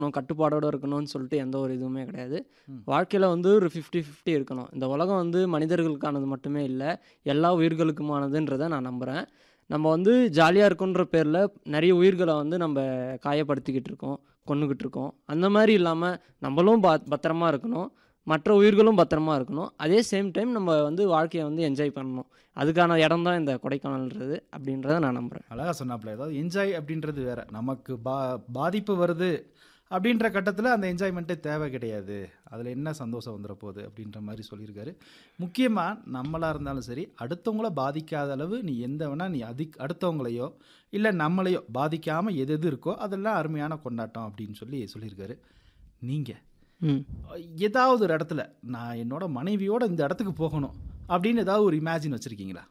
இருக்கணும், கட்டுப்பாடோட இருக்கணும்னு சொல்லிட்டு எந்த ஒரு இதுவுமே கிடையாது. ம். வாழ்க்கையில வந்து ஒரு 50, 50 இருக்கணும். இந்த உலகம் வந்து மனிதர்களுக்கானது மட்டுமே இல்ல, எல்லா உயிர்களுக்குமானதுன்றத நான் நம்புறேன். நம்ம வந்து ஜாலியா இருக்கோன்ற பேர்ல நெறைய உயிர்கள வந்து நம்ப காயப்படுத்திக்கிட்டு இருக்கோம், கொன்னுகிட்டு இருக்கோம். அந்த மாரி இல்லாம நம்பளும் ப பத்திரமா இருக்கணும், மற்ற உயிர்களும் பத்திரமா இருக்கணும். அதே சேம் டைம் நம்ம வந்து வாழ்க்கைய வந்து என்ஜாய் பண்ணணும். அதுக்கான இடம் தான் இந்த கொடைக்கானல்ன்றது அப்படின்றத நான் நம்புறேன். அழகா சொன்னாப்ல. அதாவது என்ஜாய் அப்படின்றது வேற. நமக்கு பா பாதிப்பு வருது அப்படின்ற கட்டத்தில அந்த என்ஜாய்மெண்ட்டே தேவை கிடையாது. அதில என்ன சந்தோஷம் வந்துற போகுது அப்படின்ற மாரி சொல்லியிருக்காரு. முக்கியமா நம்மளா இருந்தாலும் சரி, அடுத்தவங்கள பாதிக்காத அளவு நீ எந்த வேணா நீ அதிக் அடுத்தவங்களையோ, இல்ல நம்மளையோ பாதிக்காம எது எது இருக்கோ அதெல்லாம் அருமையான கொண்டாட்டம் அப்படின்னு சொல்லி சொல்லியிருக்காரு. நீங்க ம். ஏதாவது ஒரு இடத்துல நான் என்னோட மனைவியோட இந்த இடத்துக்கு போகணும் அப்படின்னு ஏதாவது ஒரு இமேஜின் வச்சிருக்கீங்களா?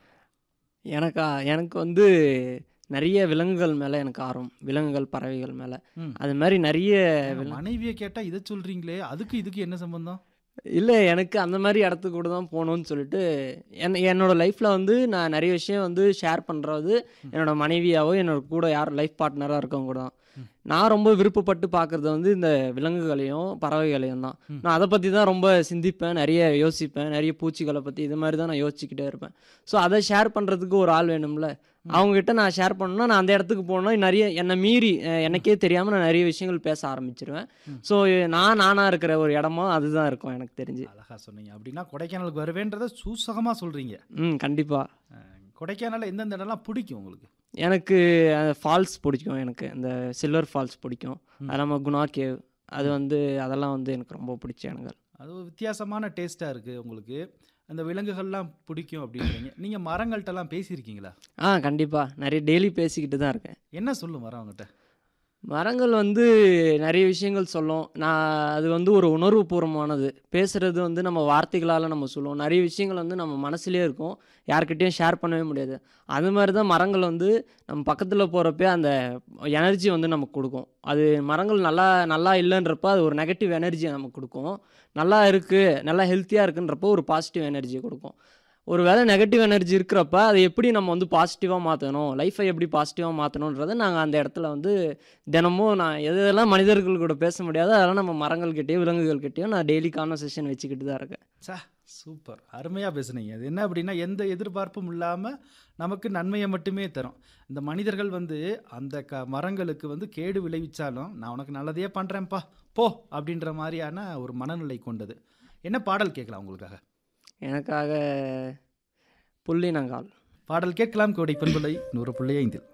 எனக்கா? எனக்கு வந்து நெறைய விலங்குகள் மேல எனக்கு ஆர்வம். விலங்குகள், பறவைகள் மேல. ம். அது மாரி நெறைய ஏங்க வில மனைவிய கேட்டா இத சொல்றீங்களே, அதுக்கு இதுக்கு என்ன சம்பந்தம்? இல்ல எனக்கு அந்த மாரி இடத்துக்கு கூட தான் போணும்னு சொல்லிட்டு, என் என்னோட லைஃப்ல வந்து நான் நெறைய விஷயம் வந்து ஷேர் பண்றது ம். என்னோட மனைவியாவோ, என்னோட கூட யார் லைஃப் பார்ட்னரா இருக்கவங்க கூட தான். ம். நான் ரொம்ப விருப்பப்பட்டு பார்க்குறது வந்து இந்த விலங்குகளையும், பறவைகளையும் தான். ம். நான் அத பத்தி தான் ரொம்ப சிந்திப்பேன், நெறைய யோசிப்பேன், நெறைய பூச்சிகள பத்தி இது மாரி தான் நான் யோசிச்சுக்கிட்டே இருப்பேன். ஸோ அத ஷேர் பண்றதுக்கு ஒரு ஆள் வேணும்ல. ம். அவங்ககிட்ட நான் ஷேர் பண்ணணும்னா, நான் அந்த இடத்துக்கு போனா நெறைய என்ன மீறி அ ம். எனக்கே தெரியாம நான் நெறைய விஷயங்கள் பேச ஆரம்பிச்சுருவேன். ம். ஸோ நான் நானா இருக்கிற ஒரு இடமா அதுதான் இருக்கும் எனக்கு தெரிஞ்சு. அழகா சொன்னீங்க. அப்படின்னா கொடைக்கானலுக்கு வருவேன்றத சூசகமா சொல்றீங்க. ம். கண்டிப்பா. அ கொடைக்கானல்ல எந்தெந்த இடம்லாம் புடிக்கும் உங்களுக்கு? எனக்கு அந்த ஃபால்ஸ் பிடிக்கும் எனக்கு. அந்த சில்வர் ஃபால்ஸ் பிடிக்கும். ம். அது இல்லாம குணா கேவ். அது ம். வந்து அதெல்லாம் வந்து எனக்கு ரொம்ப பிடிச்ச இடங்கள். அது ஒரு வித்தியாசமான டேஸ்ட்டா இருக்கு உங்களுக்கு. அந்த விலங்குகள்லாம் பிடிக்கும் அப்படின்றீங்க. நீங்க மரங்கள்ட்டலாம் பேசியிருக்கீங்களா? ஆ கண்டிப்பா. நெறைய டெய்லி பேசிக்கிட்டு தான் இருக்கேன். என்ன சொல்லும் மரம் உங்கட்ட? மரங்கள் வந்து நெறைய விஷயங்கள் சொல்லும். நான் அது வந்து ஒரு உணர்வுபூர்வமானது. பேசுறது வந்து நம்ம வார்த்தைகளால நம்ம சொல்லுவோம். நெறைய விஷயங்கள் வந்து நம்ம மனசுலயே இருக்கும். யார்கிட்டயும் ஷேர் பண்ணவே முடியாது. அது மாரி தான் மரங்கள் வந்து நம்ம பக்கத்துல போறப்பயே அந்த எனர்ஜி வந்து நமக்கு குடுக்கும். அது மரங்கள் நல்லா நல்லா இல்லன்றப்ப அது ஒரு நெகட்டிவ் எனர்ஜிய நமக்கு குடுக்கும். நல்லா இருக்கு, நல்லா ஹெல்த்தியா இருக்குன்றப்போ ஒரு பாசிட்டிவ் எனர்ஜிய குடுக்கும். ஒரு வேள நெகட்டிவ் எனர்ஜி இருக்கிறப்ப, அத எப்படி நம்ம வந்து பாசிட்டிவா மாத்தணும், லைஃப்ப எப்படி பாசிட்டிவா மாத்தணுன்றத நாங்க அந்த இடத்துல வந்து தினமும் நான் எது எதெல்லாம் மனிதர்கள் கூட பேச முடியாதோ, அதெல்லாம் நம்ம மரங்கள்கிட்டயும், விலங்குகள்கிட்டயும் நான் டெய்லி கான்வர்சேஷன் வச்சுக்கிட்டு தான் இருக்கேன். ச்ச! சூப்பர். அருமையா பேசுனீங்க. அது என்ன அப்படின்னா, எந்த எதிர்பார்ப்பும் இல்லாம நமக்கு நன்மைய மட்டுமே தரும். இந்த மனிதர்கள் வந்து அந்த க மரங்களுக்கு வந்து கேடு விளைவிச்சாலும், நான் உனக்கு நல்லதையே பண்றேன்ப்பா, போ அப்படின்ற மாரியான ஒரு மனநிலை கொண்டது. என்ன பாடல் கேட்கலாம் உங்களுக்காக? எனக்காக புள்ளினங்கால். பாடல் கேட்கலாம் கோடை பண்பலை 100.5 இல்.